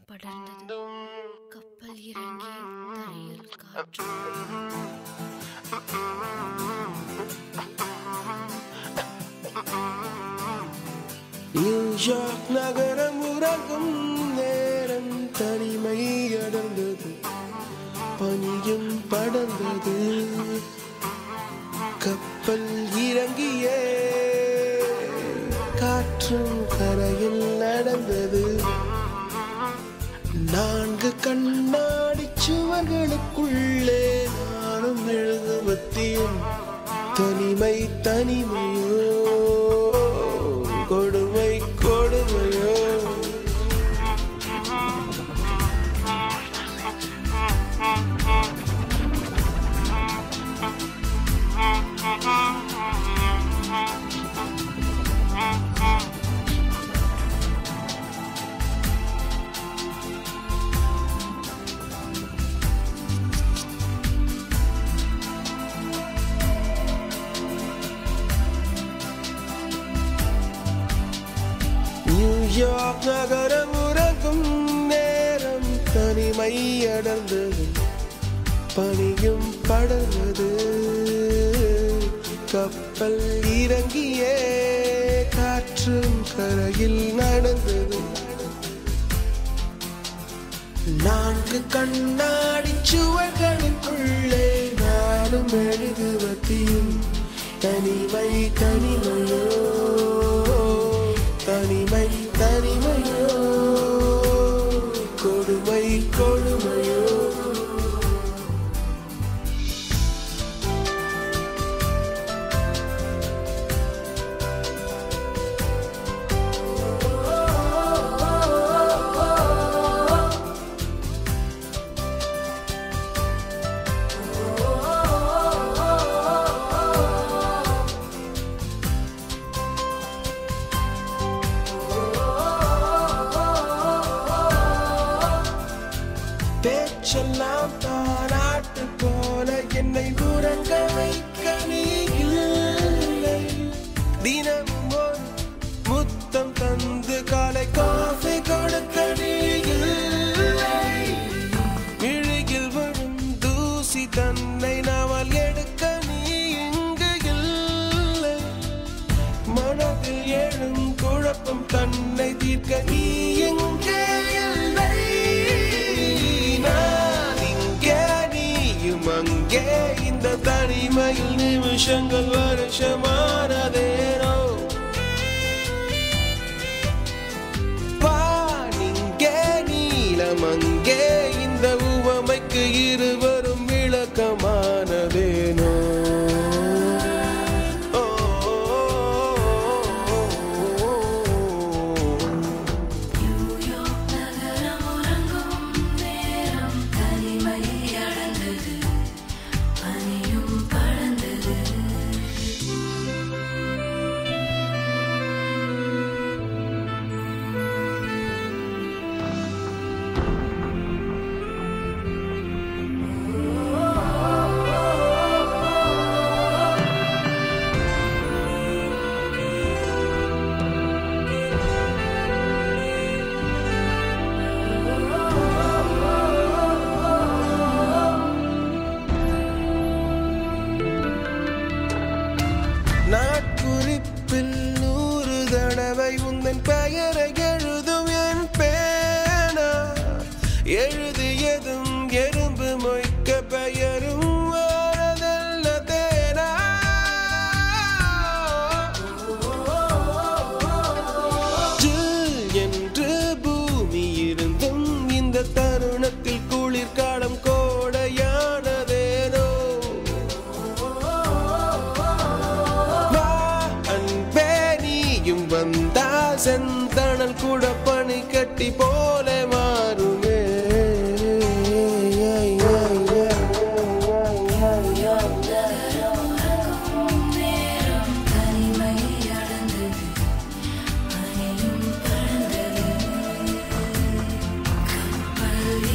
படர்ந்தது கப்பல் இறங்கி தரையில் காற்று நியூயார்க் நகரம் உறங்கும் நேரம் தனிமை அடர்ந்தது பனியும் படர்ந்தது கப்பல் இறங்கிய காற்றும் கரையில் நடந்தது நான்கு கண்ணாடி சுவர்களுக்குள்ளே நானும் எழுதுவத்தியும் தனிமை தனிமையோ கொடுமை கொடுமையோ நியூயார்க் நகரம் உறங்கும் நேரம் தனிமை அடர்ந்தது பனியும் படர்ந்தது கப்பல் இறங்கிய காற்றும் கரையில் நடந்தது நான்கு கண்ணாடி சுவர்களுக்குள்ளே நானும் எழுதுவத்தியும் தனிமை தனிமையோ தனிமை தனிமையோ கொடுமை கொடுமையோ பேச்செல்லாம் தாராட்டு போல என்னை உறங்க வைக்க நீ இல்லை தினமும் ஒரு முத்தம் தந்து காலை காஃபி கொடுக்க நீ இல்லை இழுகில் வரும் தூசி தன்னை நாவல் எடுக்க நீ இங்கு இல்லை மனதில் எழும் குழப்பம் தன்னை தீர்க்க நீ எங்கே இல்லை நான் இங்கே நீயும் அங்கே இந்த தனிமையில் நிமிஷங்கள் வருஷமானதேனோ வானிங்கே நீலம் அங்கே இந்த உவமைக்கு இருவரும் விளக்கமானதேனோ ஓ, ஓ, ஓ, ஓ, ஓ. நியூயார்க் நகரம் உறங்கும் நேரம் தனிமை அடர்ந்தது பனியும் படர்ந்தது நாட்குறிப்பில் நூறு தடவை உந்தன் பெயரை எழுதும் என் பேனா எழுதியதும் எறும்பு மொய்க்க பெயரும் வாழதல்ல தேனா ஜில் என்று பூமி இருந்தும் இந்த தருணத்தில் குளிர்காலம் கோடையானதேனோ வா அன்பே நீயும் வந்தால் செந்தணல் கூட பனி கட்டி போல மாறுமே நேரம் தனிமை அடர்ந்தது பனியும் படர்ந்தது கப்பல்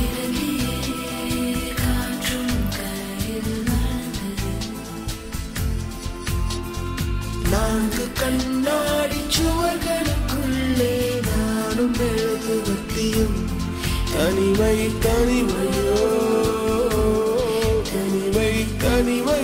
தனிமை தனிமையோ தனிமை தனிமை